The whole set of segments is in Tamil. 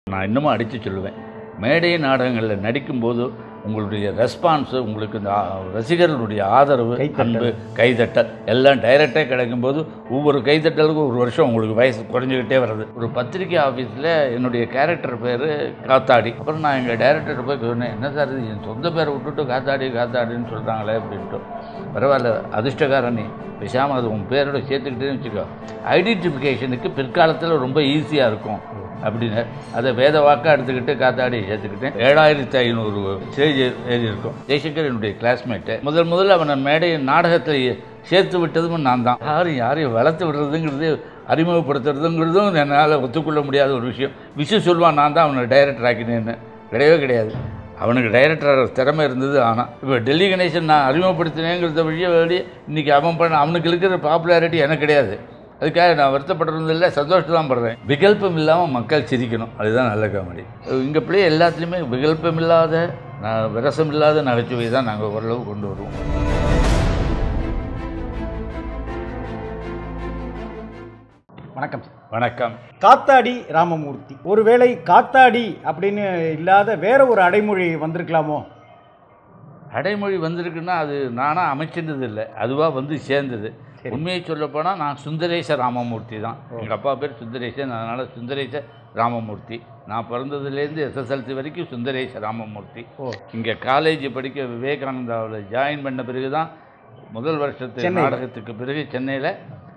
நான் இன்னமும் அடித்து சொல்லுவேன் மேடை நாடகங்களில் நடிக்கும்போது உங்களுடைய ரெஸ்பான்ஸு உங்களுக்கு இந்த ஆ- ரசிகர்களுடைய ஆதரவு கைத்தட்டல். அன்பு கைதட்டல் எல்லாம் டைரெக்டாக கிடைக்கும்போது ஒவ்வொரு கைதட்டலுக்கும் ஒரு வருஷம் உங்களுக்கு வயசு குறைஞ்சிக்கிட்டே வருது ஒரு பத்திரிக்கை ஆஃபீஸில் என்னுடைய கேரக்டர் பேர் காத்தாடி அப்புறம் நான் எங்கள் டைரக்டர் போய் சொன்னேன் என்ன சார் இது என் சொந்த பேரை விட்டுட்டு காத்தாடி காத்தாடின்னு சொல்கிறாங்களே அப்படின்ட்டு பரவாயில்ல அதிர்ஷ்டக்காரன் நீ பேசாமல் அது உன் பேரோட சேர்த்துக்கிட்டேன்னு வச்சுக்கோ ஐடென்டிஃபிகேஷனுக்கு பிற்காலத்தில் ரொம்ப ஈஸியாக இருக்கும் அப்படின்னு அதை வேத வாக்காக எடுத்துக்கிட்டு காத்தாடி சேர்த்துக்கிட்டேன் ஏழாயிரத்தி ஐநூறு ஸ்டேஜ் ஏறி இருக்கும் ஜெய்சங்கர் என்னுடைய கிளாஸ்மேட்டு முதல் முதல்ல அவனை மேடை நாடகத்தில் சேர்த்து விட்டதும் நான் தான் யாரும் யாரையும் வளர்த்து விடுறதுங்கிறது அறிமுகப்படுத்துறதுங்கிறதும் என்னால் ஒத்துக்கொள்ள முடியாத ஒரு விஷயம் விஷயம் சொல்லுவான் நான் தான் அவனை டைரக்டர் ஆக்கினேன்னு கிடையவே கிடையாது அவனுக்கு டைரக்டர் திறமை இருந்தது ஆனால் இப்போ டெல்லி கணேசன் நான் அறிமுகப்படுத்தினேங்கிறத வழியே வெளியே இன்றைக்கி அவன் பண்ண அவனுக்கு இருக்கிற பாப்புலாரிட்டி எனக்கு கிடையாது அதுக்காக நான் வருத்தப்படுறது இல்லை சந்தோஷத்தை தான் படுறேன் விகல்பம் இல்லாமல் மக்கள் சிரிக்கணும் அதுதான் நல்ல காமெடி இங்கே பிள்ளை எல்லாத்துலேயுமே விகல்பம் இல்லாத நான் விரசம் இல்லாத நகைச்சுவை தான் நாங்கள் ஓரளவு கொண்டு வருவோம் வணக்கம் சார் வணக்கம் காத்தாடி ராமமூர்த்தி ஒருவேளை காத்தாடி அப்படின்னு இல்லாத வேற ஒரு அடைமொழி வந்திருக்கலாமோ அடைமொழி வந்திருக்குன்னா அது நானாக அமைச்சிருந்தது இல்லை அதுவாக வந்து சேர்ந்தது உண்மையை சொல்லப்போனால் நான் சுந்தரேச ராமமூர்த்தி தான் எங்கள் அப்பா பேர் சுந்தரேசன் அதனால் சுந்தரேச ராமமூர்த்தி நான் பிறந்ததுலேருந்து எஸ்எஸ்எல்சி வரைக்கும் சுந்தரேச ராமமூர்த்தி ஓ இங்கே காலேஜ் படிக்க விவேகானந்தாவில் ஜாயின் பண்ண பிறகு தான் முதல் வருஷத்து சென்னையில. நாடகத்துக்கு பிறகு சென்னையில்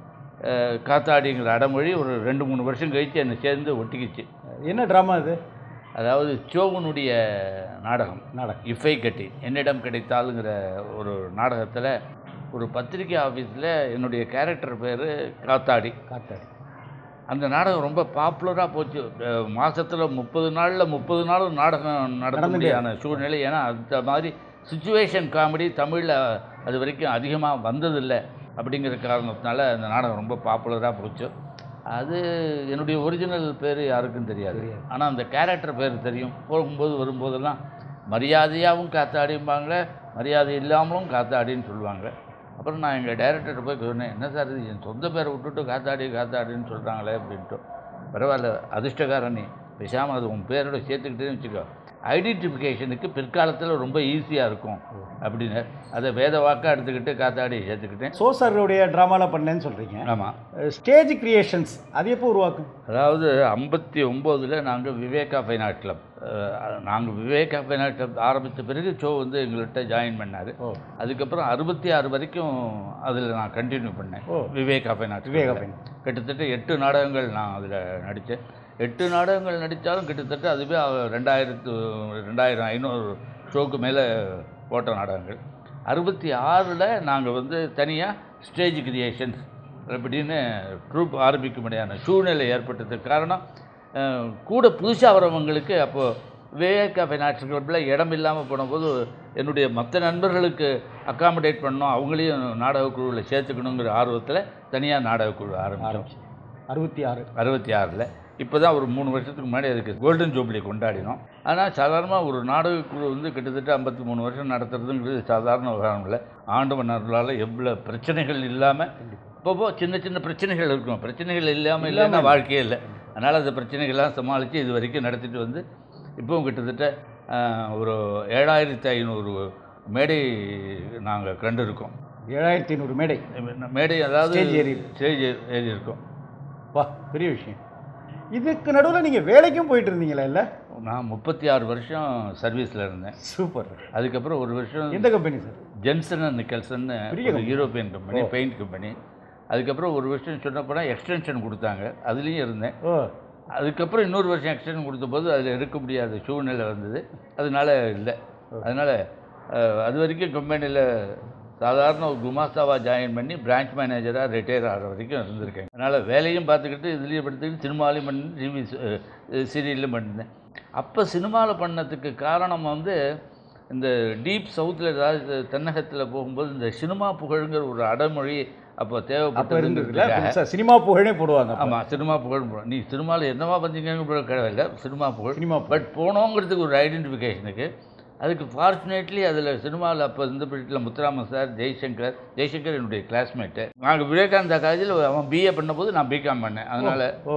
காத்தாடிங்கிற அடைமொழி ஒரு ரெண்டு மூணு வருஷம் கழித்து என்னை சேர்ந்து ஒட்டிக்கிச்சு என்ன ட்ராமா இது அதாவது சோகனுடைய நாடகம் நாடகம் இஃபை கட்டி என்னிடம் கிடைத்தாலுங்கிற ஒரு நாடகத்தில் ஒரு பத்திரிக்கை ஆஃபீஸில் என்னுடைய கேரக்டர் பேர் காத்தாடி காத்தாடி அந்த நாடகம் ரொம்ப பாப்புலராக போச்சு மாதத்தில் முப்பது நாளில் முப்பது நாளும் நாடகம் நடத்த முடியாத சூழ்நிலை ஏன்னா அந்த மாதிரி சுச்சுவேஷன் காமெடி தமிழில் அது வரைக்கும் அதிகமாக வந்ததில்லை அப்படிங்கிற காரணத்தினால அந்த நாடகம் ரொம்ப பாப்புலராக போச்சு அது என்னுடைய ஒரிஜினல் பேர் யாருக்கும் தெரியாது ஆனால் அந்த கேரக்டர் பேர் தெரியும் போகும்போது வரும்போதெல்லாம் மரியாதையாகவும் காத்தாடிம்பாங்க மரியாதை இல்லாமலும் காத்தாடின்னு சொல்லுவாங்க அப்புறம் நான் எங்கள் டைரக்டர் போய் சொன்னேன் என்ன சார் இது என் சொந்த பேரை விட்டுட்டு காத்தாடி காத்தாடின்னு சொல்கிறாங்களே அப்படின்ட்டு பரவாயில்ல அதிர்ஷ்டக்காரன் நீ பேசாமல் அது உன் பேரோட சேர்த்துக்கிட்டேன்னு வச்சுக்கோ ஐடென்டிஃபிகேஷனுக்கு பிற்காலத்தில் ரொம்ப ஈஸியாக இருக்கும் அப்படின்னு அதை வேத வாக்காக எடுத்துக்கிட்டு காத்தாடி சேர்த்துக்கிட்டேன் சோசருடைய ட்ராமாவில் பண்ணேன்னு சொல்கிறீங்க ஆமாம் ஸ்டேஜ் கிரியேஷன்ஸ் அது எப்போ உருவாக்கும் அதாவது ஐம்பத்தி ஒம்போதில் நாங்கள் விவேகா ஃபைன் ஆர்ட் கிளப் நாங்கள் விவேகா ஃபைன் ஆர்ட் கிளப் ஆரம்பித்த பிறகு ஷோ வந்து எங்கள்கிட்ட ஜாயின் பண்ணார் ஓ அதுக்கப்புறம் அறுபத்தி ஆறு வரைக்கும் அதில் நான் கண்டினியூ பண்ணேன் ஓ. விவேகா ஃபைன் ஆர்ட் விவேகா கிளப்ல. ஃபைன். கிட்டத்தட்ட எட்டு நாடகங்கள் நான் அதில் நடித்தேன் எட்டு நாடகங்கள் நடித்தாலும் கிட்டத்தட்ட அதுவே அவ- ரெண்டாயிரத்து ரெண்டாயிரம் ஐநூறு ஷோக்கு மேலே போட்ட நாடகங்கள் அறுபத்தி ஆறில் நாங்கள் வந்து தனியாக ஸ்டேஜ் கிரியேஷன்ஸ் அப்படின்னு ட்ரூப் ஆரம்பிக்க முடியாத சூழ்நிலை ஏற்பட்டதுக்கு காரணம் அஹ், கூட புதுசாக வரவங்களுக்கு அப்போது விவேகா ஃபைனான்ஸ் கிளப்பில் இடம் இல்லாமல் போனபோது என்னுடைய மற்ற நண்பர்களுக்கு அக்காமடேட் பண்ணோம் அவங்களையும் நாடகக்குழுவில் சேர்த்துக்கணுங்கிற ஆர்வத்தில் தனியாக நாடகக்குழு ஆரம்பித்தோம் ஆரம்பிச்சு அறுபத்தி ஆறு அறுபத்தி ஆறில் இப்போ தான் ஒரு மூணு வருஷத்துக்கு முன்னாடி அதுக்கு கோல்டன் ஜூப்ளி கொண்டாடினோம் ஆனால் சாதாரணமாக ஒரு நாடகக்குழு வந்து கிட்டத்தட்ட ஐம்பத்தி மூணு வருஷம் நடத்துறதுங்கிறது சாதாரண விவகாரம் இல்லை ஆண்டவன் அருளால் எவ்வளோ பிரச்சனைகள் இல்லாமல் இப்போப்போ சின்ன சின்ன பிரச்சனைகள் இருக்கும் பிரச்சனைகள் இல்லாமல் இல்லைன்னா வாழ்க்கையே இல்லை அதனால் அந்த பிரச்சனைகள்லாம் சமாளித்து இது வரைக்கும் நடத்திட்டு வந்து இப்போவும் கிட்டத்தட்ட ஆஹ், ஒரு ஏழாயிரத்தி ஐநூறு மேடை நாங்கள் கண்டிருக்கோம் ஏழாயிரத்தி ஐநூறு மேடை மேடை அதாவது Stage ஏறி ஸ்டேஜ் ஏறி இருக்கோம் வா பெரிய விஷயம் இதுக்கு நடுவில் நீங்கள் வேலைக்கும் போயிட்டு இருந்தீங்களா இல்லை நான் முப்பத்தி ஆறு வருஷம் சர்வீஸில் இருந்தேன் சூப்பர் அதுக்கப்புறம் ஒரு வருஷம் எந்த company sir Jenson and Nicholson பெரிய ஒரு யூரோப்பியன் கம்பெனி பெயிண்ட் கம்பெனி அதுக்கப்புறம் ஒரு வருஷம் சொன்னப்போனால் எக்ஸ்டென்ஷன் கொடுத்தாங்க அதுலேயும் இருந்தேன் ஓ அதுக்கப்புறம் இன்னொரு வருஷம் எக்ஸ்டென்ஷன் கொடுத்தபோது அதில் இருக்க முடியாத சூழ்நிலை வந்தது அதனால இல்லை அதனால் அது வரைக்கும் கம்பெனியில் சாதாரண ஒரு குமாஸ்தாவாக ஜாயின் பண்ணி பிரான்ச் மேனேஜராக ரிட்டையர் ஆகிற வரைக்கும் இருந்திருக்கேன் அதனால் வேலையும் பார்த்துக்கிட்டு இதுலேயும் படுத்துக்கிட்டு சினிமாலையும் பண்ணி டிவி சீரியல்லையும் பண்ணிருந்தேன் அப்போ சினிமாவில் பண்ணதுக்கு காரணம் வந்து இந்த டீப் சவுத்தில் ஏதாவது தென்னகத்தில் போகும்போது இந்த சினிமா புகழுங்கிற ஒரு அடைமொழி அப்போ அப்போ இருந்ததுல தேவைப்பட்டது புதுசா சினிமா புகழே போடுவாங்க அப்ப. ஆமாம் சினிமா புகழ் போ- நீ சினிமாவில் என்னவா வந்தீங்க கிடையாது சினிமா புகழ் சினிமா புகழ். பட் போனோங்கிறதுக்கு ஒரு ஐடென்டிஃபிகேஷனுக்கு அதுக்கு ஃபார்ச்சுனேட்லி அதில் சினிமாவில் அப்போ இந்த பீரியடில் முத்துராமன் சார் ஜெய்சங்கர் ஜெய்சங்கர் என்னுடைய கிளாஸ்மேட்டு நாங்கள் விவேகானந்தா காலேஜில் அவன் பிஏ பண்ணும்போது நான் பிகாம் பண்ணேன் அதனால் ஓ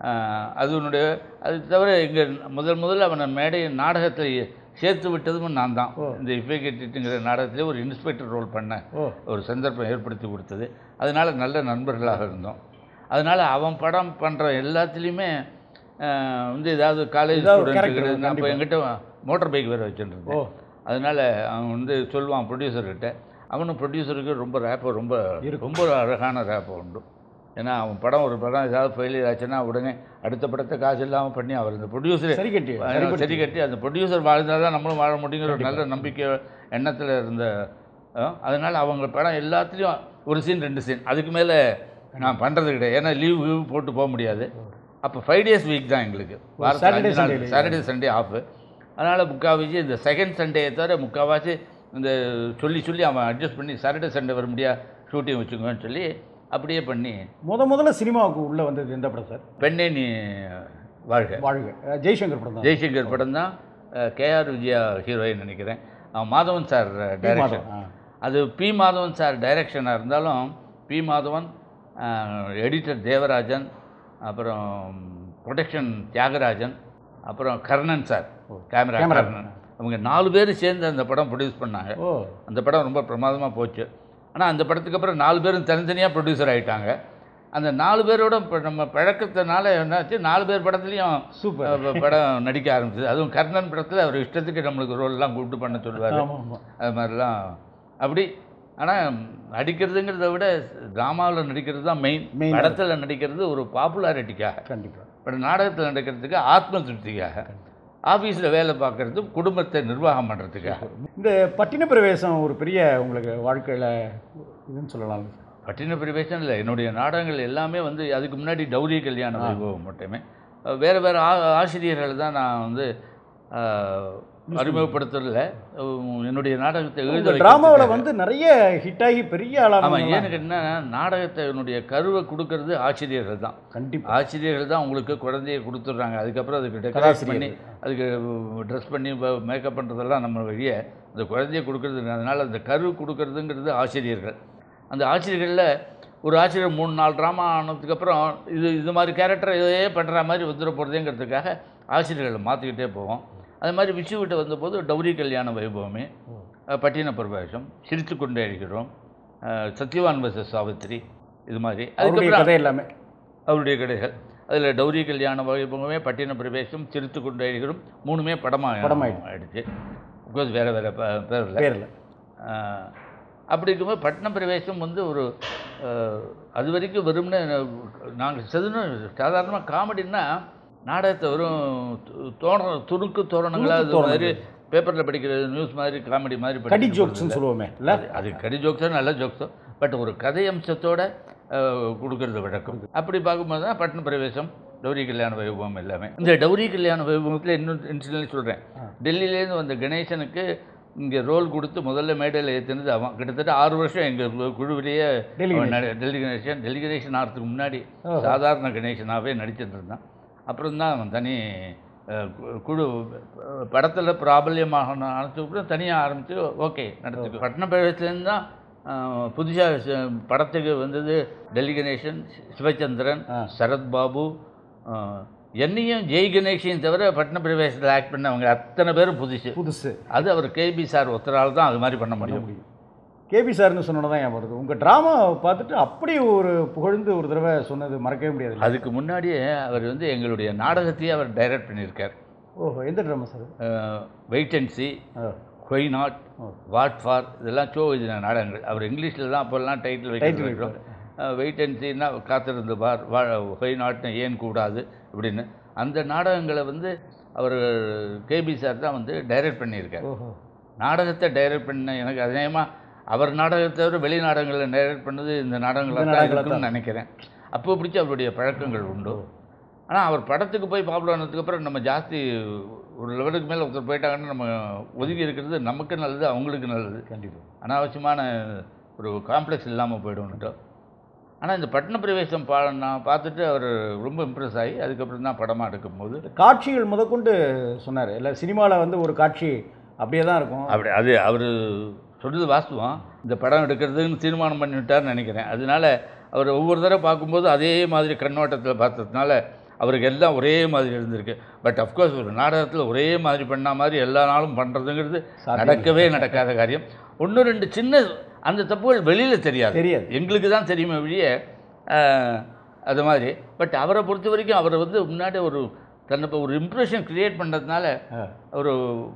ஆஹ், அதனுடைய அது தவிர இங்கே முதல் முதல்ல அவனை மேடை நாடகத்தில் சேர்த்து விட்டதும் நான் தான் ஓ. இந்த இஃபே கெட்டிட்டுங்கிற நாடகத்திலே ஒரு இன்ஸ்பெக்டர் ரோல் பண்ணேன் ஓ ஒரு சந்தர்ப்பம் ஏற்படுத்தி கொடுத்தது அதனால் நல்ல நண்பர்களாக இருந்தோம் அதனால் அவன் படம் பண்ணுற எல்லாத்துலேயுமே ஆஹ், வந்து ஏதாவது காலேஜ் ஏதாவது ஒரு ஸ்டூடெண்ட்டுக்கு character நான் இப்போ கண்டிப்பா. என்கிட்ட மோட்டார் பைக் வேறு ஓ வச்சுருந்தேன் அதனால் அவன் வந்து சொல்லுவான் ப்ரொடியூசர்கிட்ட அவனும் ப்ரொடியூசருக்கு ரொம்ப ரேப்பு ரொம்ப இருக்கும். ரொம்ப அழகான ரேப்பு உண்டு ஏன்னா அவன் படம் ஒரு படம் ஏதாவது ஃபெயிலியர் ஆச்சுன்னா உடனே அடுத்த படத்தை காசு இல்லாமல் பண்ணி அவர் இந்த ப்ரொடியூசர் சரி கட்டி சரி கட்டி அந்த ப்ரொடியூசர் வாழ்ந்தால் தான் நம்மளும் வாழ முடியுங்கிற ஒரு நல்ல நம்பிக்கை எண்ணத்தில் இருந்த அஹ், அதனால அவங்க படம் எல்லாத்துலேயும் ஒரு சீன் ரெண்டு சீன் அதுக்கு மேலே நான் பண்ணுறது கிடையாது ஏன்னா லீவ் லீவ் போட்டு போக முடியாது அப்போ ஃபைவ் டேஸ் வீக் தான் எங்களுக்கு Saturday, Sunday leave. Saturday Sunday off அதனால் முக்காவாசி இந்த செகண்ட் சண்டே தவிர முக்கால்வாசி இந்த சொல்லி சொல்லி அவன் அட்ஜஸ்ட் பண்ணி சாட்டர்டே சண்டே வர முடியா ஷூட்டிங் வச்சுக்கோன்னு சொல்லி அப்படியே பண்ணி முத முதல்ல சினிமாவுக்கு உள்ள வந்தது எந்த படம் சார் பெண்ணே நீ வாழ்க வாழ்க அஹ் ஜெய்சங்கர் படம் தான் ஜெய்சங்கர் படம் தான் கேஆர் விஜயா ஹீரோயின் நினைக்கிறேன் அவன் மாதவன் சார் டைரக்ஷன் ஆ. அது பி மாதவன் சார் டைரக்ஷனாக இருந்தாலும் பி மாதவன் எடிட்டர் தேவராஜன் அப்புறம் ப்ரொடக்ஷன் தியாகராஜன் அப்புறம் Karnan sir camera Camera. Karnan அவங்க நாலு பேர் சேர்ந்து அந்த படம் ப்ரொடியூஸ் பண்ணாங்க ஓ அந்த படம் ரொம்ப பிரமாதமாக போச்சு ஆனால் அந்த படத்துக்கு அப்புறம் நாலு பேரும் தனித்தனியாக ப்ரொடியூசர் ஆகிட்டாங்க அந்த நாலு பேரோட இப்போ நம்ம பழக்கத்தினால என்னாச்சு நாலு பேர் படத்துலையும் சூப்பர் அஹ் படம் நடிக்க ஆரம்பிச்சது அதுவும் கர்ணன் படத்தில் அவர் இஷ்டத்துக்கு நம்மளுக்கு ரோல்லாம் கூப்பிட்டு பண்ண சொல்லுவார் ஆமாம் ஆமாம் அது மாதிரிலாம் அப்படி ஆனால் நடிக்கிறதுங்கிறத விட ட்ராமாவில் நடிக்கிறது தான் மெயின் Main. படத்தில் நடிக்கிறது ஒரு பாப்புலாரிட்டிக்காக கண்டிப்பாக பட் நாடகத்தில் நடக்கிறதுக்கு ஆத்ம திருப்திக்காக ஆஃபீஸில் வேலை பார்க்கறது குடும்பத்தை நிர்வாகம் பண்ணுறதுக்காக இந்த பட்டின பிரவேசம் ஒரு பெரிய உங்களுக்கு வாழ்க்கையில் இதுன்னு சொல்லலாம் பட்டின பிரவேசம் இல்லை என்னுடைய நாடகங்கள் எல்லாமே வந்து அதுக்கு முன்னாடி டௌரி கல்யாண வைபவம் மட்டுமே அஹ் வேறு வேறு ஆ ஆசிரியர்கள் தான் நான் வந்து அஹ், அறிமுகப்படுத்தல அஹ் என்னுடைய நாடகத்தை எழுத இந்த வைக்கிறதுக்காக- ட்ராமாவில் வந்து நிறைய ஹிட் ஆகி பெரிய ஆமாம் ஆளான ஏன்னு கேட்டிங்கன்னா நாடகத்தை என்னுடைய கருவை கொடுக்கறது ஆசிரியர்கள் தான் கண்டிப்பாக ஆசிரியர்கள் தான் உங்களுக்கு குழந்தைய கொடுத்துட்றாங்க அதுக்கப்புறம் அதுக்கு டெக்கரேட் கதாசிரியர்கள். பண்ணி அதுக்கு ட்ரெஸ் பண்ணி மேக்கப் பண்ணுறதெல்லாம் நம்ம வழிய அந்த குழந்தைய கொடுக்கறது அதனால் அந்த கரு கொடுக்கறதுங்கிறது ஆசிரியர்கள் அந்த ஆசிரியர்களில் ஒரு ஆசிரியர் மூணு நாலு ட்ராமா ஆனதுக்கப்புறம் இது இது மாதிரி கேரக்டர் இதையே பண்ணுற மாதிரி வந்துட போகிறதேங்கிறதுக்காக ஆசிரியர்களை மாற்றிக்கிட்டே போவோம் அது மாதிரி விஷு விட்டு வந்தபோது டௌரி கல்யாண வைபவமே அஹ், பட்டின பிரவேசம் சிரித்து கொண்டே இருக்கிறோம் அஹ், சத்யவான் வச சாவித்திரி இது மாதிரி அவருடைய அதுக்கப்புறம் கதை எல்லாமே அவருடைய கடைகள் அதில் டௌரி கல்யாண வைபவமே பட்டின பிரவேசம் சிரித்து கொண்டு இருக்கிறோம் மூணுமே படமாக படமாயிடுச்சு. ஆயிடுச்சு பிகாஸ் வேறு வேறு பேரில் பேரில் அப்படி இருக்கும்போது பட்டின பிரவேசம் வந்து ஒரு அஹ், அது வரைக்கும் வெறும்னு நாங்கள் செதுன்னு சாதாரணமாக காமெடின்னா நாடகத்தை வெறும் து- தோண துணுக்கு தோரணங்களா துணுக்கு அது மாதிரி பேப்பரில் படிக்கிற நியூஸ் மாதிரி காமெடி மாதிரி கடி படிக்க ஜோக்ஸ்னு சொல்லுவோமே இல்லை அது- அது கடி ஜோக்ஸோ நல்ல ஜோக்ஸோ பட் ஒரு கதை அம்சத்தோட அஹ், கொடுக்கறது வழக்கம் அப்படி பார்க்கும்போது தான் பட்டின பிரவேசம் டௌரி கல்யாண வைபவம் எல்லாமே இந்த டௌரி கல்யாண வைபவத்தில் இன்னும் இன்சிடென்ட் சொல்கிறேன் டெல்லியிலேருந்து வந்த கணேசனுக்கு இங்கே ரோல் கொடுத்து முதல்ல மேடையில் ஏற்றினது அவன் கிட்டத்தட்ட ஆறு வருஷம் எங்கள் குழுவிலேயே டெல்லி அவன் நடி- டெல்லி கணேசன் டெல்லி கணேசன் ஆகிறதுக்கு முன்னாடி ஓஹோ. சாதாரண கணேசனாகவே நடிச்சிட்டு இருந்தான் அப்புறம் தான் அவன் தனி அஹ், கு- குழு படத்தில் பிராபல்யமாக அப்புறம் தனியாக ஆரம்பித்து ஓகே நடத்துக்கு பட்டண பிரவேசத்துலேருந்து தான் புதுசாக படத்துக்கு வந்தது டெல்லி கணேசன் சி- சிவச்சந்திரன் ஆ. சரத் பாபு அஹ், என்னையும் ஜெய் கணேஷையும் தவிர பட்டண பிரவேசத்தில் ஆக்ட் பண்ணவங்க அத்தனை பேரும் புதுசு புதுசு அது அவர் கேபி சார் ஒருத்தரால் தான் அது மாதிரி பண்ண முடியும் கேபி சார்னு சொன்னது தான் என் வருது உங்கள் ட்ராமா பார்த்துட்டு அப்படி ஒரு புகழ்ந்து ஒரு தடவை சொன்னது மறக்கவே முடியாது அதுக்கு முன்னாடியே அவர் வந்து எங்களுடைய நாடகத்தையே அவர் டைரக்ட் பண்ணியிருக்கார் ஓஹோ எந்த drama sir wait and see ஆ கொய் நாட் ஓ. வாட் ஃபார் இதெல்லாம் ஷோ எழுதின நாடகங்கள் அவர் இங்கிலீஷில் தான் அப்போல்லாம் டைட்டில் Title வைக்கிறோம் வெயிட் அண்ட் சீனா காத்திருந்து பார் வா கொய் நாட்னு ஏன் கூடாது இப்படின்னு அந்த நாடகங்களை வந்து அவர் கேபி சார் தான் வந்து டைரக்ட் பண்ணியிருக்கார் ஓஹோ நாடகத்தை டைரக்ட் பண்ண எனக்கு அதேமா அவர் நாடகத்தை தவிர வெளி நாடகங்களில் டைரக்ட் பண்ணது இந்த நாடகங்களாக தான் நாடகங்களா இருக்குன்னு நினைக்கிறேன் அப்போ பிடிச்ச அவருடைய பழக்கங்கள் உண்டு ஆனால் அவர் படத்துக்கு போய் பாப்புலர் ஆனதுக்கு அப்புறம் நம்ம ஜாஸ்தி ஒரு லெவலுக்கு மேலே ஒருத்தர் போயிட்டாங்கன்னு நம்ம ஒதுங்கி இருக்கிறது நமக்கு நல்லது அவங்களுக்கு நல்லது கண்டிப்பாக அனாவசியமான ஒரு காம்ப்ளெக்ஸ் இல்லாமல் போய்டும்னுட்டோம் ஆனால் இந்த பட்டண பிரவேசம் பா நான் பார்த்துட்டு அவர் ரொம்ப இம்ப்ரெஸ் ஆகி அதுக்கப்புறம் தான் படமாக எடுக்கும்போது காட்சிகள் முதற்கொண்டு சொன்னார் இல்லை சினிமாவில் வந்து ஒரு காட்சி அப்படியே தான் இருக்கும் அப்படி அது அவர் சொல்றது வாஸ்தவம் இந்த படம் எடுக்கிறதுன்னு தீர்மானம் பண்ணிவிட்டார்னு நினைக்கிறேன் அதனால அவர் ஒவ்வொரு தடவை பார்க்கும்போது அதே மாதிரி கண்ணோட்டத்தில் பார்த்ததுனால அவருக்கு எல்லாம் ஒரே மாதிரி இருந்திருக்கு பட் அஃப்கோர்ஸ் ஒரு நாடகத்தில் ஒரே மாதிரி பண்ண மாதிரி எல்லா நாளும் பண்ணுறதுங்கிறது சாத்தியம் நடக்கவே நடக்காத காரியம் ஒன்று ரெண்டு சின்ன அந்த தப்புகள் வெளியில் தெரியாது தெரியாது எங்களுக்கு தான் தெரியுமே ஒழிய அஹ், அது மாதிரி பட் அவரை பொறுத்த வரைக்கும் அவர் வந்து முன்னாடி ஒரு தன்னை இப்ப ஒரு இம்ப்ரெஷன் கிரியேட் பண்ணுறதுனால ஆ. ஒரு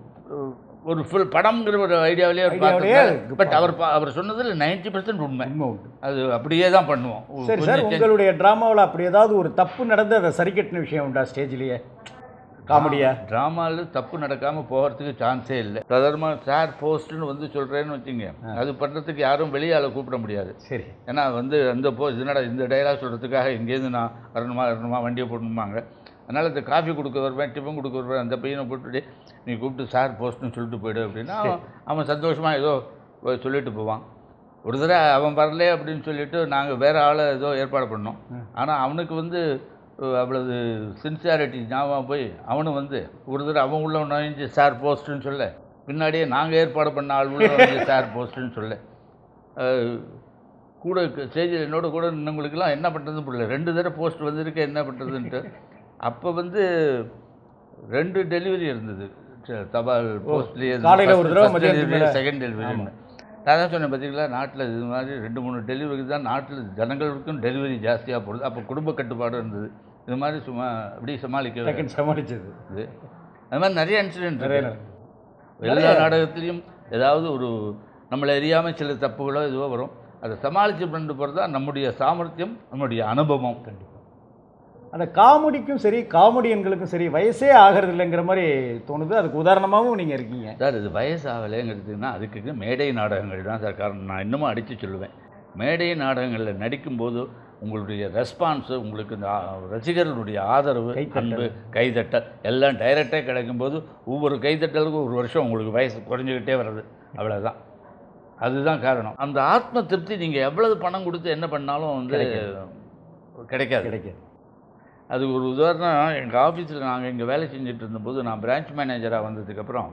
ஒரு ஃபுல் படம்ங்கிற ஒரு ஐடியாவிலே அவர் ஐடியாவிலேயே பார்த்துருக்காரு பட் அவர் பா- அவர் சொன்னதில் 90% பர்சன்ட் உண்மை உண்மை உண்டு அது அப்படியே தான் பண்ணுவோம் சரி கொஞ்சம் சார் change- உங்களுடைய ட்ராமாவில் அப்படி ஏதாவது ஒரு தப்பு நடந்து அதை சரி கட்டின விஷயம் உண்டா ஸ்டேஜ்லேயே காமெடியா டிராமாவில் தப்பு நடக்காமல் போகிறதுக்கு சான்ஸே இல்லை சாதாரணமாக சார் போஸ்ட்னு வந்து சொல்கிறேன்னு வச்சுங்க அது பண்ணுறதுக்கு யாரும் வெளியால் கூப்பிட முடியாது சரி ஏன்னா வந்து அந்த போ என்னடா இந்த டைலாக் சொல்கிறதுக்காக இங்கேருந்து நான் வரணுமா வரணுமா வண்டியை போடணுமாங்க அதனால் இந்த காஃபி கொடுக்க வருவேன் டிஃபன் கொடுக்க வருவேன் அந்த பையனை போட்டுட்டு நீ கூப்பிட்டு சார் போஸ்ட்னு சொல்லிட்டு போயிடு அப்படின்னா அவன் அவன் சந்தோஷமாக ஏதோ போய் சொல்லிட்டு போவான் ஒரு தடவை அவன் வரல அப்படின்னு சொல்லிட்டு நாங்கள் வேறு ஆளை ஏதோ ஏற்பாடு பண்ணோம் ஆனால் அவனுக்கு வந்து அஹ், அவ்வளவு சின்சியாரிட்டி ஞாபகம் போய் அவனும் வந்து ஒரு தடவை அவன் உள்ள நுழைஞ்சு சார் போஸ்ட்டுன்னு சொல்ல பின்னாடியே நாங்கள் ஏற்பாடு பண்ண ஆள் உள்ள நுழைஞ்சு சார் போஸ்ட்டுன்னு சொல்ல அஹ், கூட ஸ்டேஜில் என்னோட கூட நின்னவங்களுக்கெல்லாம் என்ன பண்ணுறதுன்னு புரியல ரெண்டு தடவை போஸ்ட் வந்திருக்கு என்ன பண்ணுறதுன்ட்டு அப்போ வந்து ரெண்டு டெலிவரி இருந்தது ச- தபால் போஸ்ட்லேயே காலையில ஒரு தடவை, மதியானத்துக்கு மேல. செகண்ட் டெலிவரி நான் தான் சொன்னேன் பார்த்தீங்களா நாட்டில் இது மாதிரி ரெண்டு மூணு டெலிவரி தான் நாட்டில் ஜனங்களுக்கும் டெலிவரி ஜாஸ்தியாக போடுது அப்போ குடும்ப கட்டுப்பாடு இருந்தது இது மாதிரி சும்மா அப்படி சமாளிக்க செகண்ட் சமாளிச்சது இது அது மாதிரி நிறைய இன்சிடென்ட் நிறைய எல்லா நாடகத்துலேயும் ஏதாவது ஒரு நம்மளை அறியாமல் சில தப்புகளோ இதுவோ வரும் அதை சமாளித்து பண்ணிட்டு போகிறது தான் நம்முடைய சாமர்த்தியம் நம்முடைய அனுபவம் கண்டிப்பாக அந்த காமெடிக்கும் சரி காமெடியன்களுக்கும் சரி வயசே ஆகிறது இல்லைங்கிற மாதிரி தோணுது அதுக்கு உதாரணமாகவும் நீங்கள் இருக்கீங்க சார் இது வயசு ஆகலைங்கிறதுனா அதுக்கு மேடை நாடகங்கள் தான் சார் காரணம் நான் இன்னமும் அடித்து சொல்லுவேன் மேடை நாடகங்களில் நடிக்கும்போது உங்களுடைய ரெஸ்பான்ஸு உங்களுக்கு இந்த ஆ- ரசிகர்களுடைய ஆதரவு கைத்தட்டல். அன்பு கைதட்டல் எல்லாம் டைரெக்டாக கிடைக்கும்போது ஒவ்வொரு கைதட்டலுக்கும் ஒரு வருஷம் உங்களுக்கு வயசு குறைஞ்சிக்கிட்டே வருது அவ்வளோதான் அதுதான் காரணம் அந்த ஆத்ம திருப்தி நீங்கள் எவ்வளவு பணம் கொடுத்து என்ன பண்ணாலும் வந்து கிடைக்காது கிடைக்காது அது ஒரு உதாரணம் எங்கள் ஆஃபீஸில் நாங்கள் இங்கே வேலை செஞ்சுட்டு இருந்தபோது நான் பிரான்ச் மேனேஜராக வந்ததுக்கப்புறம்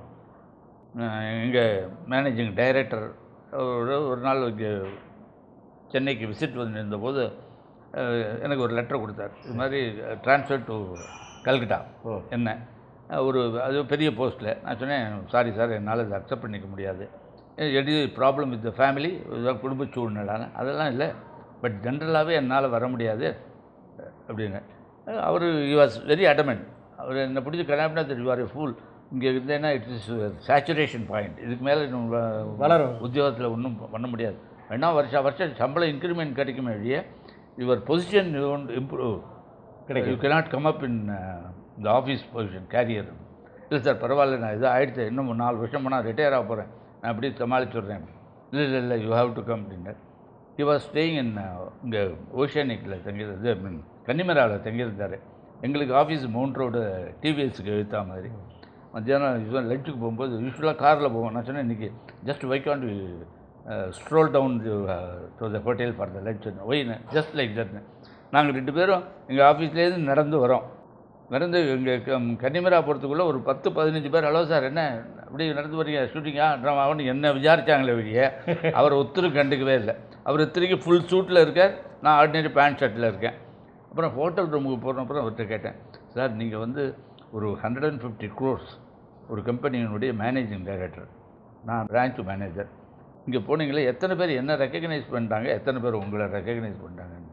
எங்கள் மேனேஜிங் டைரக்டர் ஒரு ஒரு நாள் இங்கே சென்னைக்கு விசிட் வந்திருந்தபோது அஹ், எனக்கு ஒரு லெட்டர் கொடுத்தார் இது மாதிரி ட்ரான்ஸ்ஃபர் டு கல்கட்டா ஓ என்ன அஹ், ஒரு அது பெரிய போஸ்ட்டில் நான் சொன்னேன் சாரி சார் என்னால் இதை அக்செப்ட் பண்ணிக்க முடியாது எடி ப்ராப்ளம் வித் த ஃபேமிலி குடும்ப சூழ்நிலை அதெல்லாம் இல்லை பட் ஜென்ரலாகவே என்னால் வர முடியாது அப்படின்னு அவர் யூ வாஸ் வெரி அடமெண்ட் அவர் என்னை பிடிச்சி கல்யாணம்னா தெரியும் ஃபுல் இங்கே இருந்தேன்னா இட்ஸ் இஸ் சேச்சுரேஷன் பாயிண்ட் இதுக்கு மேலே வளரும். உத்தியோகத்தில் ஒன்றும் பண்ண முடியாது வேணா வருஷா வருஷம் சம்பளம் இன்க்ரிமெண்ட் கிடைக்குமே வழிய your position you won't improve கிடைக்கும். You cannot come up in இந்த ஆஃபீஸ் பொசிஷன் கேரியர் இல்லை சார் பரவாயில்ல நான் இது ஆயிடுச்சு இன்னும் ஒரு நாலு வருஷம் நான் ரிட்டையர் ஆக போகிறேன் நான் அப்படி சமாளிச்சுடுறேன் இல்லை இல்லை இல்லை யூ ஹாவ் டு கம் அப்படின்னார் ஹி வாஸ் ஸ்டேயிங் இன் இங்கே ஓஷியானிக்கில் தங்கியிருந்தது மீன் கன்னிமராவில் தங்கியிருந்தார் எங்களுக்கு ஆஃபீஸ் மவுண்ட் ரோடு டிவிஎஸ்க்கு எழுத்தா மாதிரி மத்தியானம் இதுவும் லஞ்சுக்கு போகும்போது யூஸ்வலாக காரில் போவோம் நான் சொன்னேன் இன்றைக்கி just walk an stroll down to the hotel for the lunch ஒயின்னு ஜஸ்ட் லைக் தட் நாங்கள் ரெண்டு பேரும் எங்கள் ஆஃபீஸ்லேருந்து நடந்து வரோம் நடந்து இங்கே கன்னிமரா போகிறதுக்குள்ளே ஒரு பத்து பதினஞ்சு பேர் ஹலோ சார் என்ன அப்படி நடந்து வரீங்க ஷூட்டிங்கா அவனு என்ன விசாரிச்சாங்களே வெளியே அவர் ஒத்துரும் கண்டுக்கவே இல்லை அவர் இத்தனைக்கு ஃபுல் சூட்டில் இருக்கார் நான் ஆர்டினரி பேண்ட் ஷர்ட்டில் இருக்கேன் அப்புறம் ஹோட்டல் ரூமுக்கு போன அப்புறம் அவர்கிட்ட கேட்டேன் சார் நீங்கள் வந்து ஒரு ஹண்ட்ரட் அண்ட் ஃபிஃப்டி க்ரோர்ஸ் ஒரு கம்பெனியினுடைய மேனேஜிங் டைரக்டர் நான் பிரான்ச் மேனேஜர் இங்கே போனீங்களே எத்தனை பேர் என்ன ரெக்கக்னைஸ் பண்ணிட்டாங்க எத்தனை பேர் உங்களை ரெக்கக்னைஸ் பண்ணிட்டாங்கன்னு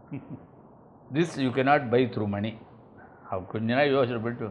this you cannot buy through money அவர் கொஞ்ச நாள் யோசனை பண்ணிட்டு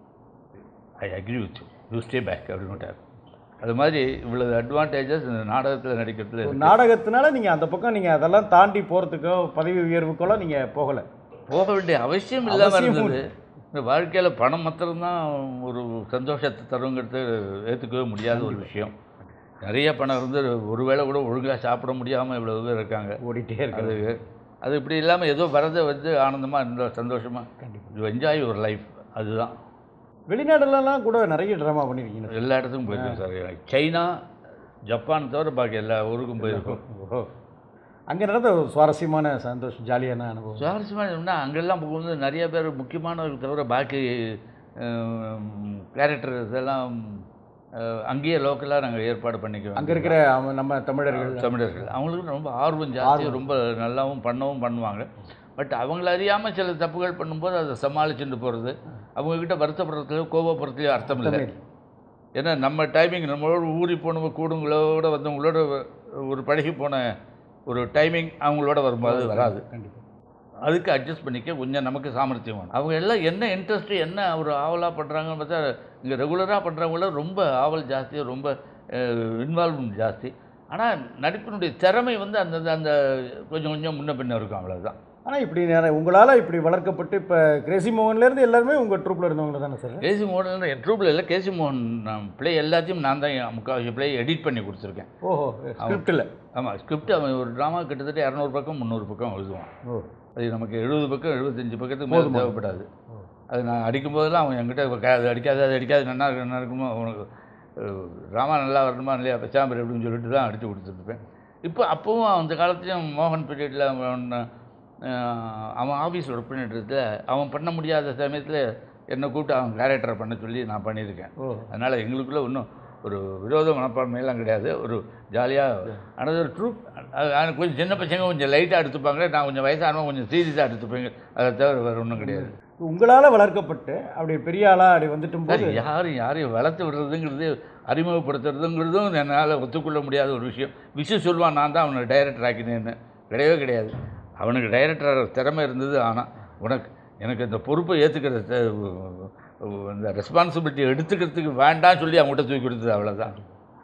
I agree with you you stay back அப்படின்னு அது மாதிரி இவ்வளவு அட்வான்டேஜஸ் இந்த நாடகத்தில் நடிக்கிறதுல ஒரு இருக்கு. நாடகத்தினால நீங்கள் அந்த பக்கம் நீங்கள் அதெல்லாம் தாண்டி போகிறதுக்கோ பதவி உயர்வுக்கோ நீங்கள் போகலை போக வேண்டிய அவசியம் இல்லாமல் அவசியம் இருந்தது இந்த வாழ்க்கையில் பணம் மாத்திரம்தான் ஒரு சந்தோஷத்தை தருங்கிறது ஏற்றுக்கவே முடியாத ஒரு விஷயம் நிறைய பணம் இருந்து ஒருவேளை கூட ஒழுங்காக சாப்பிட முடியாமல் இவ்வளோ பேர் இருக்காங்க ஓடிட்டே அது இருக்காது அது இப்படி இல்லாமல் ஏதோ வரதை வந்து ஆனந்தமாக இருந்த சந்தோஷமாக யூ என்ஜாய் யுவர் லைஃப் அதுதான் வெளிநாடுலலாம் கூட நிறைய ட்ராமா பண்ணியிருக்கீங்க எல்லா இடத்துக்கும் போயிருக்கோம் சார் சைனா ஜப்பான் தவிர பாக்கி எல்லா ஊருக்கும் போயிருக்கோம் ஓஹோ அங்கே நடந்த ஒரு சுவாரஸ்யமான சந்தோஷம் ஜாலியான அனுபவம் சுவாரஸ்யமாக இருந்தால் அங்கெல்லாம் போகும்போது நிறைய பேர் முக்கியமானவர்கள் தவிர பாக்கி கேரக்டர்ஸ் எல்லாம் அஹ், அங்கேயே லோக்கலாக நாங்கள் ஏற்பாடு பண்ணிக்குவோம் அங்கே இருக்கிற அவன் நம்ம தமிழர்கள் தமிழர்கள் அவங்களுக்கு ரொம்ப ஆர்வம் ஜாஸ்தி ரொம்ப நல்லாவும் பண்ணவும் பண்ணுவாங்க பட் அவங்கள அறியாமல் சில தப்புகள் பண்ணும்போது அதை சமாளிச்சுட்டு போகிறது அவங்கக்கிட்ட வருத்தப்படுறதுலையோ கோபப்படுறதுலையோ அர்த்தம் இல்லை தமிழ். ஏன்னா நம்ம டைமிங் நம்மளோட ஊறி போனவங்க கூடுங்களோட வந்தவங்களோட ஒரு பழகி போன ஒரு டைமிங் அவங்களோட வரும்போது வராது கண்டிப்பா அதுக்கு அட்ஜஸ்ட் பண்ணிக்க கொஞ்சம் நமக்கு சாமர்த்தியம் வேணும் அவங்க எல்லாம் என்ன இன்ட்ரெஸ்ட்டு என்ன ஒரு ஆவலாக பண்ணுறாங்கன்னு பார்த்தா இங்கே ரெகுலராக பண்ணுறவங்கள ரொம்ப ஆவல் ஜாஸ்தி ரொம்ப இன்வால்வ்மெண்ட் ஜாஸ்தி ஆனால் நடிப்பினுடைய திறமை வந்து அந்த அந்த கொஞ்சம் கொஞ்சம் முன்ன பின்ன இருக்கும் அவ்வளோதான் ஆனா இப்படி நிறைய- உங்களால இப்படி வளர்க்கப்பட்டு இப்ப கிரேசி மோகன்ல இருந்து எல்லாருமே உங்க ட்ரூப்ல இருந்தவங்க தானே சார் கேசி மோகன் என் ட்ரூப்பில் இல்லை கேசி மோகன் பிளே எல்லாத்தையும் நான் தான் முக்கால்வாசி பிளே எடிட் பண்ணி கொடுத்துருக்கேன் ஓஹோ ஸ்கிரிப்டில் ஆமாம் ஸ்கிரிப்ட் அவன் ஒரு ட்ராமா கிட்டத்தட்ட இரநூறு பக்கம் முந்நூறு பக்கம் எழுதுவான் ஓ அது நமக்கு எழுபது பக்கம் எழுபத்தஞ்சு பக்கத்துக்கு மேலே போதுமா? தேவைப்படாது ஓ. அது நான் அடிக்கும் போதெல்லாம் அவன் என்கிட்ட இப்ப க- அது அடிக்காது அது அடிக்காது நல்லா இருக்கு நல்லா இருக்குமோ அவனுக்கு அஹ், ராமா நல்லா வரணுமா இல்லையா பச்சாம்பர் எப்படின்னு சொல்லிட்டு தான் அடித்து கொடுத்துருப்பேன் இப்போ அப்போவும் அந்த காலத்துலேயும் மோகன் பீரியடில் அவன் அஹ், அவன் ஆஃபீஸ் ஒர்க் பண்ணிட்டு இருந்த அவன் பண்ண முடியாத சமயத்தில் என்னை கூப்பிட்டு அவன் கேரக்டரை பண்ண சொல்லி நான் பண்ணியிருக்கேன் ஓ அதனால் எங்களுக்குள்ளே இன்னும் ஒரு விரோத மனப்பான்மையெல்லாம் கிடையாது ஒரு ஜாலியாக ஆனால் ஒரு ட்ரூப் கொஞ்சம் சின்ன பசங்க கொஞ்சம் லைட்டாக எடுத்துப்பாங்க நான் கொஞ்சம் வயசானவங்க கொஞ்சம் சீரியஸாக எடுத்துப்பேங்க அதை தவிர வேறு ஒன்றும் கிடையாது உங்களால வளர்க்கப்பட்டு அப்படி பெரிய ஆளா அப்படி வந்துட்டும் சார் போது யாரும் யாரையும் வளர்த்து விடுறதுங்கிறது அறிமுகப்படுத்துறதுங்கிறதும் என்னால் ஒத்துக்கொள்ள முடியாத ஒரு விஷயம் விஷயம் சொல்லுவான் நான் தான் அவனை டைரக்டர் ஆக்கினேன்னு கிடையவே கிடையாது அவனுக்கு டைரக்டர் திறமை இருந்தது ஆனால் உனக்கு எனக்கு இந்த பொறுப்பை ஏற்றுக்கிற இந்த ரெஸ்பான்சிபிலிட்டி எடுத்துக்கிறதுக்கு வேண்டாம் சொல்லி அவங்ககிட்ட தூக்கி கொடுத்தது அவ்வளோதான்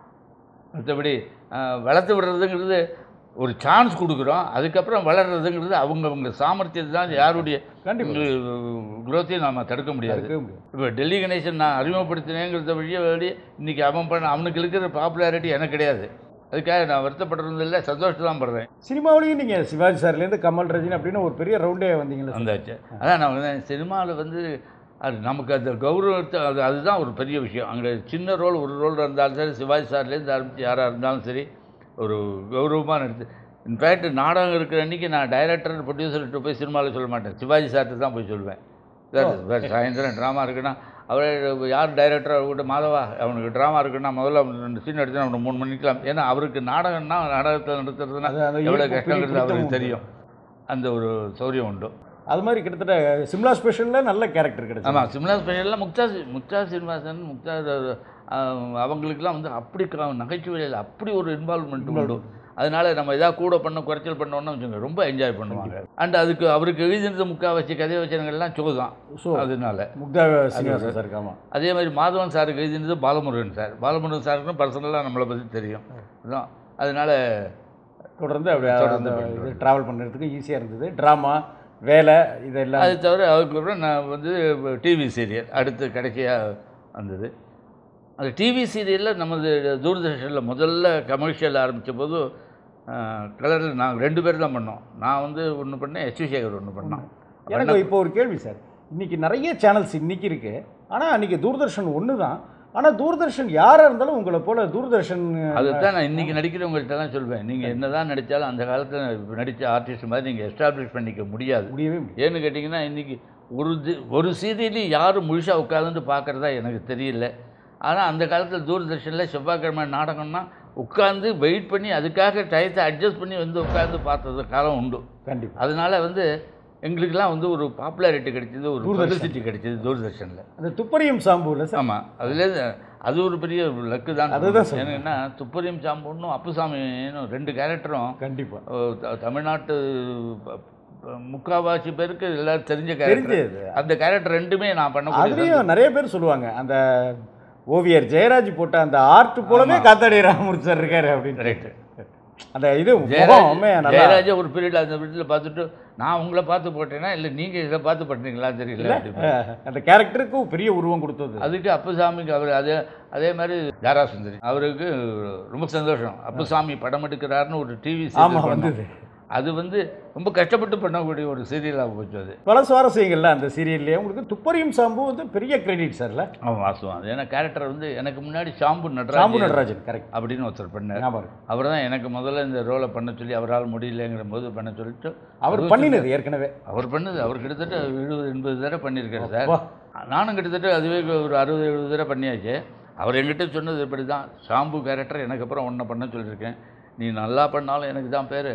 மற்றபடி அஹ், வளர்த்து விடுறதுங்கிறது ஒரு சான்ஸ் கொடுக்குறோம் அதுக்கப்புறம் வளர்றதுங்கிறது அவங்க அவங்க சாமர்த்தியத்தை தான் யாருடைய கண்டிப்பா குரோத்தையும் நாம் தடுக்க முடியாது தடுக்கவே முடியாது. இப்போ டெல்லி கணேசன் நான் அறிமுகப்படுத்தினேங்கிறத வழியே வெளியே இன்றைக்கி அவன் பண்ண அவனுக்கு இருக்கிற பாப்புலாரிட்டி எனக்கு கிடையாது அதுக்காக நான் வருத்தப்படுறது இல்லை சந்தோஷத்தை தான் படுறேன் சினிமாவிலையும் நீங்க சிவாஜி சார்லேருந்து கமல் ரஜினி அப்படின்னு ஒரு பெரிய ரவுண்டே வந்தீங்களா சார்? வந்தாச்சு அதான் நான் வந்து சினிமாவில் வந்து அது நமக்கு அந்த கௌரவத்தை அது அதுதான் ஒரு பெரிய விஷயம் அங்கே சின்ன ரோல் ஒரு ரோல் இருந்தாலும் சரி சிவாஜி சார்லேருந்து ஆரம்பித்து யாராக இருந்தாலும் சரி ஒரு கௌரவமாக நடித்து இன்ஃபேக்ட் நாடகம் இருக்கிற அன்றைக்கி நான் டைரக்டர் ப்ரொடியூசர்கிட்ட போய் சினிமாவில் சொல்ல மாட்டேன் சிவாஜி சார்கிட்ட தான் போய் சொல்லுவேன் சார் சார் சாயந்தரம் ட்ராமா இருக்குன்னா அவரே யார் டைரக்டர் அவர்கிட்ட மாதவா அவனுக்கு ட்ராமா இருக்குன்னா முதல்ல அவன் ரெண்டு சீன் எடுத்து அவனுக்கு மூணு மணிக்கலாம் ஏன்னா அவருக்கு நாடகம்னா நாடகத்தில் நடத்துறதுன்னா அது அந்த எவ்வளோ ஈர்ப்பு, கஷ்டங்கிறது பிடித்தம் அவருக்கு உண்டு. தெரியும் அந்த ஒரு சௌரியம் உண்டு அது மாதிரி கிட்டத்தட்ட சிம்லா ஸ்பெஷலில் நல்ல கேரக்டர் கிடைச்சு ஆமாம் சிம்லா ஸ்பெஷலில் முக்தா சி- முக்தா சீனிவாசன் முக்தா அஹ், அவங்களுக்கெல்லாம் வந்து அப்படி க- நகைச்சுவையில் அப்படி ஒரு இன்வால்வ்மெண்ட் உண்டு அதனால நம்ம ஏதாவது கூட பண்ண குறைச்சல் பண்ணோம்னா வச்சுங்க ரொம்ப என்ஜாய் பண்ணுவாங்க அண்ட் அதுக்கு அவருக்கு எழுதினது முக்கால்வாசி கதை வச்சனங்கள்லாம் சோ தான் ஸோ அதனால முக்தா சீனிவாசன் சார் ஆமாம் அதே மாதிரி மாதவன் சாருக்கு எழுதினது பாலமுருகன் சார் பாலமுருகன் சாருக்கும் பர்சனலாக நம்மளை பற்றி தெரியும் அதான் அதனால தொடர்ந்து அப்படியே தொடர்ந்து அந்த பண்றது. இது ட்ராவல் பண்ணுறதுக்கு ஈஸியாக இருந்தது ட்ராமா வேலை இதெல்லாம் அது தவிர அதுக்கப்புறம் நான் வந்து டிவி சீரியல் அடுத்து கடைசியாக வந்தது அந்த டிவி சீரியலில் நமது தூர்தர்ஷனில் முதல்ல கமர்ஷியல் ஆரம்பித்த போது கலரில் நாங்கள் ரெண்டு பேர் தான் பண்ணோம் நான் வந்து ஒன்று பண்ணேன் எஸ் வி சேகர் ஒன்று பண்ணோம் எனக்கு இப்போ ஒரு கேள்வி சார் இன்னைக்கு நிறைய சேனல்ஸ் இன்னைக்கு இருக்கு ஆனால் அன்னைக்கு தூர்தர்ஷன் ஒன்று தான் ஆனால் தூர்தர்ஷன் யாராக இருந்தாலும் உங்களை போல தூர்தர்ஷன் அதுதான் நான் இன்றைக்கி நடிக்கிறவங்கள்ட்டலாம் சொல்வேன் நீங்கள் என்ன தான் நடித்தாலும் அந்த காலத்தில் நடித்த ஆர்டிஸ்ட் மாதிரி நீங்கள் எஸ்டாப்ளிஷ் பண்ணிக்க முடியாது முடியவே முடியாது ஏன்னு கேட்டிங்கன்னா இன்றைக்கி ஒரு தி ஒரு சீரியலையும் யாரும் முழுசாக உட்காந்துட்டு பார்க்குறதா எனக்கு தெரியல ஆனால் அந்த காலத்தில் தூர்தர்ஷனில் செவ்வாய்க்கிழமை நாடகம்னா உட்காந்து வெயிட் பண்ணி அதுக்காக டயத்தை அட்ஜஸ்ட் பண்ணி வந்து உட்காந்து பார்த்தது காலம் உண்டு கண்டிப்பாக அதனால வந்து எங்களுக்கெல்லாம் வந்து ஒரு பாப்புலாரிட்டி கிடைச்சது ஒரு தூர்தர்ஷன். பப்ளிசிட்டி கிடைச்சது தூர்தர்ஷனில் அந்த துப்பறியும் சாம்புல சார் ஆமாம் அதுலேருந்து அது ஒரு பெரிய லக்கு தான் அதுதான் சொல்லணும். ஏன்னா துப்பரியம் சாம்புன்னும் அப்புசாமின்னு ரெண்டு கேரக்டரும் கண்டிப்பாக அஹ் த- தமிழ்நாட்டு ப- ப- முக்காவாசி பேருக்கு எல்லாரும் தெரிஞ்ச கேரக்டர் தெரிஞ்சது அந்த கேரக்டர் ரெண்டுமே நான் பண்ணக்கூடிய அதுலேயும் நிறைய பேர் சொல்லுவாங்க அந்த ஓவியர் ஜெயராஜ் போட்ட அந்த ஆர்ட் போலவே காத்தாடி ராமூர்த்தி சார் இருக்காரு அப்படின்னு கரெக்ட் அந்த இது முகம் உண்மையா நல்லா ஜெயராஜ ஒரு பீரியட் அந்த வீட்டில் பார்த்துட்டு நான் உங்களை பார்த்து போட்டேன்னா இல்லை நீங்கள் இதை பார்த்து பண்ணுறீங்களா தெரியல அப்படின்னு. அஹ், அந்த கேரக்டருக்கும் பெரிய உருவம் கொடுத்தது அதுக்கு அப்புசாமிக்கு அவர் அதே அதே மாதிரி தாரா சுந்தரி அவருக்கு ரொம்ப சந்தோஷம் அப்புசாமி படம் எடுக்கிறாருன்னு ஒரு டிவி ஆமா வந்தது அது வந்து ரொம்ப கஷ்டப்பட்டு பண்ணக்கூடிய ஒரு சீரியலாக போச்சு அது பல சுவாரஸ்யங்கள்ல அந்த சீரியல்லே உங்களுக்கு துப்பறியும் சாம்பு வந்து பெரிய கிரெடிட் சார்ல அவன் வாசுவான் அது ஏன்னா கேரக்டர் வந்து எனக்கு முன்னாடி ஷாம்பு சாம்பு நடராஜ் நடராஜன் கரெக்ட் அப்படின்னு ஒருத்தர் பண்ணார் ஞாபகம் இருக்கு. அவர் தான் எனக்கு முதல்ல இந்த ரோலை பண்ண சொல்லி அவரால் முடியலங்கிற போது பண்ண சொல்லிட்டு அவர் அதுவும் பண்ணினது ஏற்கனவே அவர் பண்ணது அவர் கிட்டத்தட்ட எழுபது எண்பது தடவை பண்ணியிருக்காரு சார் அப்பா. நானும் கிட்டத்தட்ட அதுவே ஒரு அறுபது எழுபது தடவை பண்ணியாச்சு அவர் என்கிட்ட சொன்னது இப்படி தான் ஷாம்பு கேரக்டர் எனக்கு அப்புறம் ஒன்றை பண்ண சொல்லியிருக்கேன் நீ நல்லா பண்ணாலும் எனக்கு தான் பேர்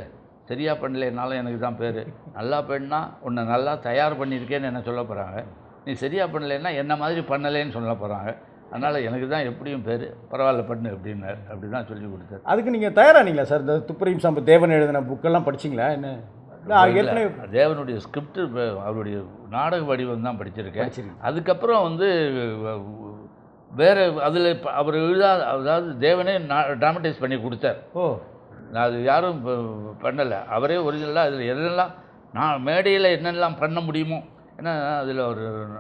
சரியாக பண்ணலைனாலும் எனக்கு தான் பேர் நல்லா பண்ணா உன்னை நல்லா தயார் பண்ணியிருக்கேன்னு என்ன சொல்ல போகிறாங்க நீ சரியாக பண்ணலைன்னா என்ன மாதிரி பண்ணலைன்னு சொல்ல போகிறாங்க அதனால் எனக்கு தான் எப்படியும் பேர் பரவாயில்ல பண்ணு அப்படின்னாரு அப்படி தான் சொல்லி கொடுத்தாரு அதுக்கு நீங்கள் தயாரானீங்களா சார் இந்த துப்பறியும் சம்ப தேவன் எழுதின புக்கெல்லாம் படிச்சிங்களா என்ன இல்லை ஏற்கனவே தேவனுடைய ஸ்கிரிப்ட் அவருடைய நாடக வடிவம் தான் படிச்சிருக்கேன் படிச்சிருக்கீங்க அதுக்கப்புறம் வந்து அஹ், வேற அதில் அவர் எழுதா அதாவது தேவனே ட்ராமடைஸ் பண்ணி கொடுத்தார் ஓ நான் அது யாரும் பண்ணலை அவரே ஒரிஜினலாக அதில் எதெல்லாம் நான் மேடையில் என்னெல்லாம் பண்ண முடியுமோ ஏன்னா அதில் ஒரு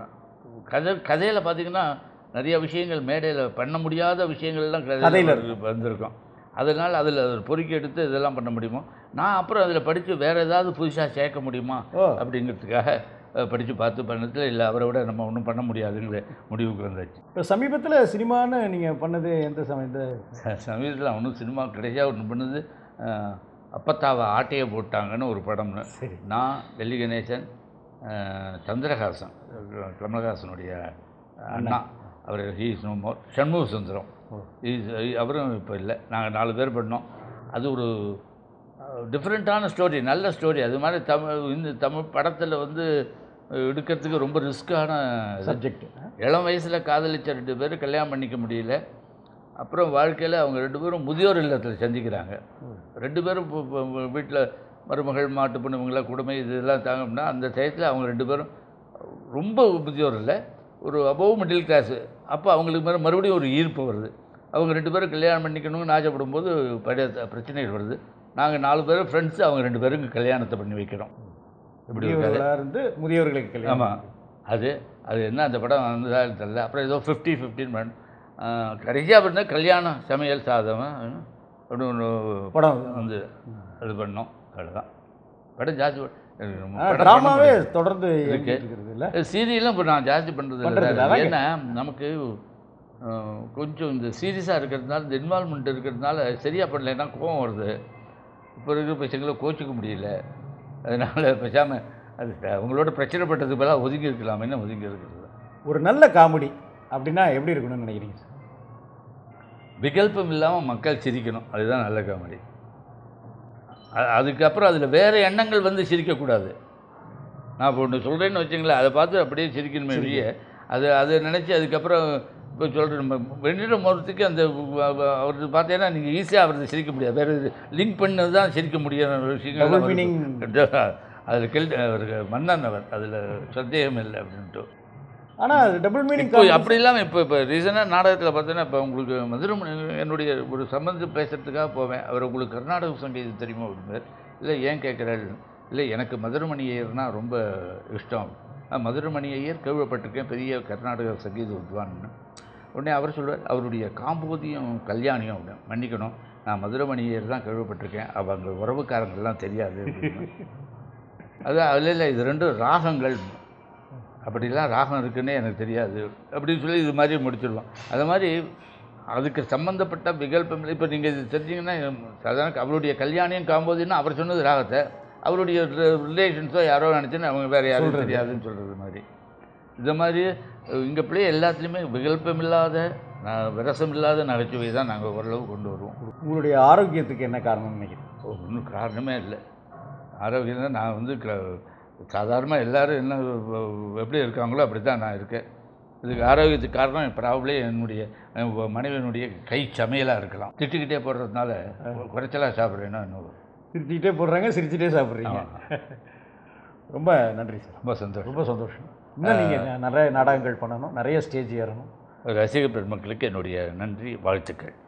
கதை கதையில் பார்த்தீங்கன்னா நிறைய விஷயங்கள் மேடையில் பண்ண முடியாத விஷயங்கள்லாம் கதையில கதையில் இருக்கு- வந்திருக்கும் அதனால் அதில் பொறுக்கி எடுத்து இதெல்லாம் பண்ண முடியுமோ நான் அப்புறம் அதில் படித்து வேறு ஏதாவது புதுசாக சேர்க்க முடியுமா ஓ அப்படிங்கிறதுக்காக படித்து பார்த்து பண்ணதில் இல்லை அவரை விட நம்ம ஒன்றும் பண்ண முடியாதுங்கிற முடிவுக்கு வந்தாச்சு இப்போ சமீபத்தில் சினிமான்னு நீங்கள் பண்ணது எந்த சமயத்து சமீபத்தில் ஒன்றும் சினிமா கடைசியாக ஒன்று பண்ணது அஹ், அப்பத்தாவை ஆட்டையை போட்டாங்கன்னு ஒரு படம்னு சரி நான் டெல்லி கணேசன் அஹ், சந்திரஹாசன் கமலஹாசனுடைய அண்ணா அவர் he's no more Shanmuga Sundaram ஓ. இஸ் அவரும் இப்போ இல்லை நாங்கள் நாலு பேர் பண்ணோம் அது ஒரு டிஃப்ரெண்ட்டான ஸ்டோரி நல்ல ஸ்டோரி அது மாதிரி தமிழ் இந்த தமிழ் படத்தில் வந்து அஹ், எடுக்கிறதுக்கு ரொம்ப ரிஸ்க்கான சப்ஜெக்ட் இளம் வயசில் காதலிச்ச ரெண்டு பேரும் கல்யாணம் பண்ணிக்க முடியல அப்புறம் வாழ்க்கையில் அவங்க ரெண்டு பேரும் முதியோர் இல்லத்தில் சந்திக்கிறாங்க ரெண்டு பேரும் வீட்டில் மருமகள் மாட்டு பொண்ணு இவங்களாம் குடுமை இதெல்லாம் தாங்கணும்னா அந்த டயத்தில் அவங்க ரெண்டு பேரும் ரொம்ப முதியோர் இல்லை ஒரு அபோவ் மிடில் கிளாஸு அப்போ அவங்களுக்கு மேலே மறுபடியும் ஒரு ஈர்ப்பு வருது அவங்க ரெண்டு பேரும் கல்யாணம் பண்ணிக்கணும்னு ஆசைப்படும் போது பழைய பிரச்சனைகள் வருது நாங்கள் நாலு பேரும் ஃப்ரெண்ட்ஸு அவங்க ரெண்டு பேருக்கு கல்யாணத்தை பண்ணி வைக்கிறோம் இப்படி ஒரு கதை முதியவர்களாக இருந்து முதியவர்களுக்கு கல்யாணம் ஆமாம் அது அது என்ன அந்த படம் வந்ததா தெரியல அப்புறம் ஏதோ ஃபிஃப்டி ஃபிஃப்டின் பண்ண கடைசியாக பண்ண கல்யாணம் சமையல் சாதம் அப்படி ஒன்று படம் வந்து அது பண்ணோம் அவ்வளோதான் படம் ஜாஸ்தி ப- எனக்கு ரொம்ப ஆ, படம் பண்ண டிராமாவே முடியாது. தொடர்ந்து இருக்கு. இயங்கிட்டு இருக்கிறது இல்லை சீரியலும் இப்போ நான் ஜாஸ்தி பண்ணுறது பண்றது இல்லை இல்ல, அதாங்க. ஏன்னா நமக்கு அஹ், கொஞ்சம் இந்த சீரியஸாக இருக்கிறதுனால இந்த இன்வால்மெண்ட் இருக்கிறதுனால சரியாக பண்ணலைன்னா கோவம் வருது இப்போ இருக்கிற பசங்களை கோச்சிக்க முடியல அதனால் பேசாமல் அது அவங்களோட பிரச்சனைப்பட்டதுக்கு பதிலாக ஒதுங்கி இருக்கலாமேன்னு ஒதுங்கி இருக்கிறது ஒரு நல்ல காமெடி அப்படின்னா எப்படி இருக்கணும்னு நினைக்கிறீங்க சார் விகல்பம் இல்லாமல் மக்கள் சிரிக்கணும் அதுதான் நல்ல காமெடி அ- அதுக்கப்புறம் அதில் வேறு எண்ணங்கள் வந்து சிரிக்கக்கூடாது நான் இப்போ ஒன்று சொல்கிறேன்னு வச்சுங்களேன் அதை பார்த்து அப்படியே சிரிக்கணுமே வெளிய அது அதை நினச்சி அதுக்கப்புறம் இப்போ சொல்கிறேன் நம்ம வெண்ணிடம் போகிறதுக்கு அந்த அவருக்கு பார்த்தீங்கன்னா நீங்கள் ஈஸியாக அவருக்கு சிரிக்க முடியாது வேறு லிங்க் பண்ணது தான் சிரிக்க முடியாத விஷயங்கள் டபுள் மீனிங் அதில் கெல் அவருக்கு மன்னன் அவர் அதில் சந்தேகம் இல்லை அப்படின்ட்டு ஆனால் அது டபுள் மீனிங் இப்போ அப்படி இல்லாமல் இப்போ இப்போ ரீசனாக நாடகத்தில் பார்த்தீங்கன்னா இப்போ உங்களுக்கு மதுரை என்னுடைய ஒரு சம்பந்தம் பேசுகிறதுக்காக போவேன் அவர் உங்களுக்கு கர்நாடக சங்கீதம் தெரியுமா அப்படின்னாரு இல்லை ஏன் கேட்குறாரு இல்லை எனக்கு மதுரமணி ஐயர்னா ரொம்ப இஷ்டம் நான் மதுரமணி ஐயர் கேள்விப்பட்டிருக்கேன் பெரிய கர்நாடக சங்கீத வித்வான்னு உடனே அவர் சொல்வார் அவருடைய காம்போதியும் கல்யாணியும் அப்படின்னு மன்னிக்கணும் நான் மதுரமணி ஐயர் தான் கேள்விப்பட்டிருக்கேன் அவங்க உறவுக்காரங்கள்லாம் தெரியாது அப்படின்னு. அது அதில் இல்லை இது ரெண்டும் ராகங்கள் அப்படிலாம் ராகம் இருக்குன்னே எனக்கு தெரியாது அப்படின்னு சொல்லி இது மாதிரி முடிச்சிடுவோம் அது மாதிரி அதுக்கு சம்மந்தப்பட்ட விகல்பம் இப்போ நீங்கள் இது தெரிஞ்சிங்கன்னா சாதாரண அவருடைய கல்யாணியும் காம்போதின்னா அவர் சொன்னது ராகத்தை அவருடைய ரிலேஷன்ஸோ யாரோ நினச்சுன்னு அவங்க வேறு யாரும் சொல்றது. தெரியாதுன்னு சொல்கிறது மாதிரி இந்த மாதிரி இங்கே பிள்ளை எல்லாத்துலேயுமே விகல்பம் இல்லாத ந- விரசம் இல்லாத நகைச்சுவை தான் நாங்கள் ஓரளவு கொண்டு வருவோம் உங்களுடைய ஆரோக்கியத்துக்கு என்ன காரணம்னு நினைக்கிறேன் ஒன்றும் காரணமே இல்லை ஆரோக்கியம் தான் நான் வந்து சாதாரணமாக எல்லாரும் என்ன வ- எப்படி இருக்காங்களோ அப்படி தான் நான் இருக்கேன் இதுக்கு ஆரோக்கியத்துக்கு காரணம் ப்ராப்ளே என்னுடைய அஹ், மனைவியினுடைய கை சமையலாக இருக்கலாம் திட்டுக்கிட்டே போடுறதுனால குறைச்சலாக சாப்பிட்றேன்னா இன்னும் சிரிச்சுக்கிட்டே போடுறாங்க சிரிச்சுட்டே சாப்பிட்றீங்க ரொம்ப நன்றி சார் ரொம்ப சந்தோஷம் ரொம்ப சந்தோஷம் இன்னும் நீங்கள் நிறைய நாடகங்கள் பண்ணணும் நிறைய ஸ்டேஜ் ஏறணும் ரசிக பெருமக்களுக்கு என்னுடைய நன்றி வாழ்த்துக்கள்